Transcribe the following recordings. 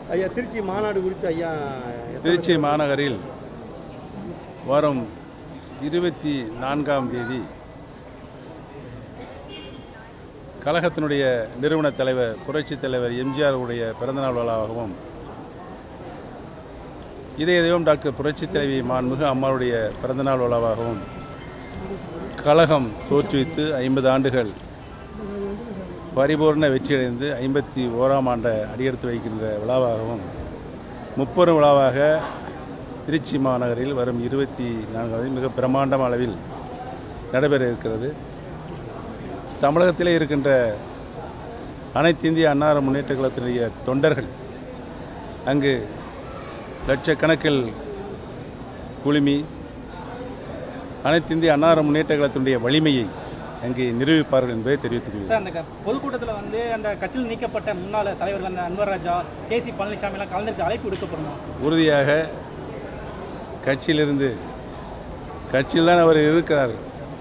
ஐயா திருச்சி மாநாடு குறித்து ஐயா திருச்சி மாநகரில் வரும் இருபத்தி நான்காம் தேதி கழகத்தினுடைய நிறுவன தலைவர் புரட்சித் தலைவர் எம்ஜிஆர் உடைய பிறந்தநாள் விழாவாகவும் இதய தெய்வம் டாக்டர் புரட்சித் தலைவி மாண்புமிகு அம்மாவுடைய பிறந்தநாள் விழாவாகவும் கழகம் தோற்றுவித்து ஐம்பது ஆண்டுகள் பரிபூர்ண வெற்றியடைந்து ஐம்பத்தி ஓராம் ஆண்டை அடியெடுத்து வைக்கின்ற விழாவாகவும் முப்பெரும் விழாவாக திருச்சி மாநகரில் வரும் இருபத்தி நான்காவது மிக பிரமாண்டம் அளவில் நடைபெற இருக்கிறது தமிழகத்திலே இருக்கின்ற அனைத்து இந்திய அன்னார முன்னேற்ற கழகத்தினுடைய தொண்டர்கள் அங்கு லட்சக்கணக்கில் குழுமி அனைத்து இந்திய அன்னார முன்னேற்ற கழகத்தினுடைய வலிமையை அங்கே நிரூபிப்பார்கள் என்பதை தெரிவித்துக் கொள்கிறேன் சார் அந்த க- பொதுக்கூட்டத்தில் வந்து அந்த கட்சியில் நீக்கப்பட்ட முன்னாள் தலைவர்கள் அந்த அன்வர் ராஜா கே சி பழனிசாமி எல்லாம் கலந்துருக்கு அழைப்பு விடுக்கப்படணும் உறுதியாக கட்சியிலிருந்து கட்சியில் தான் அவர் இருக்கிறார்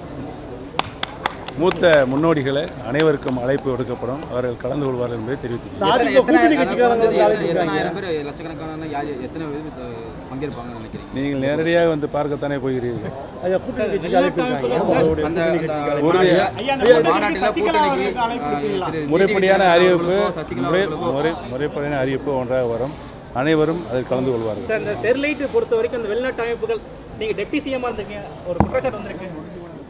மூத்த முன்னோடிகளை அனைவருக்கும் அழைப்பு விடுக்கப்படும் அவர்கள் கலந்து கொள்வார்கள் என்பதை தெரிவித்துக் கொள்கிறேன். அதிமுக கூட்டணி கட்சிக்காரங்க வந்து அழைப்பு இருக்காங்க. எத்தனாயிரம் பேர் லட்சக்கணக்கான யார் எத்தனை பேர் இது பங்கேற்பாங்கன்னு நினைக்கிறீங்க நீங்கள் நேரடியாக வந்து பார்க்கத்தானே போகிறீர்கள் ஐயா கூட்டணி கட்சிக்கு அழைப்பு இருக்காங்க அவங்களுடைய அந்த கூட்டணி அந்த கட்சிக்கு அழைப்பு உறுதியா- ஐயா, அந்த மாநாட்டில் கூட்டணிக்கு சசிகலா கூட்டணிக்கு அவர்களுக்கு அழைப்பு ஆ, கொடுப்பீங்களா? திரு முறைப்படியான டிடிவி அறிவிப்பு அவர்களுக்கோ, சசிகலா முறை அவர்களுக்கோ முறை முறைப்படியான அறிவிப்பு ஒன்றாக வரும் அனைவரும் அதில் கலந்து கொள்வார்கள் சார் இந்த ஸ்டெர்லைட் பொறுத்த வரைக்கும் இந்த வெளிநாட்டு அமைப்புகள் நீங்க டெப்டி சிஎம்மா இருந்திருக்கீங்க ஒரு குற்றச்சாட்டு வந்திருக்கு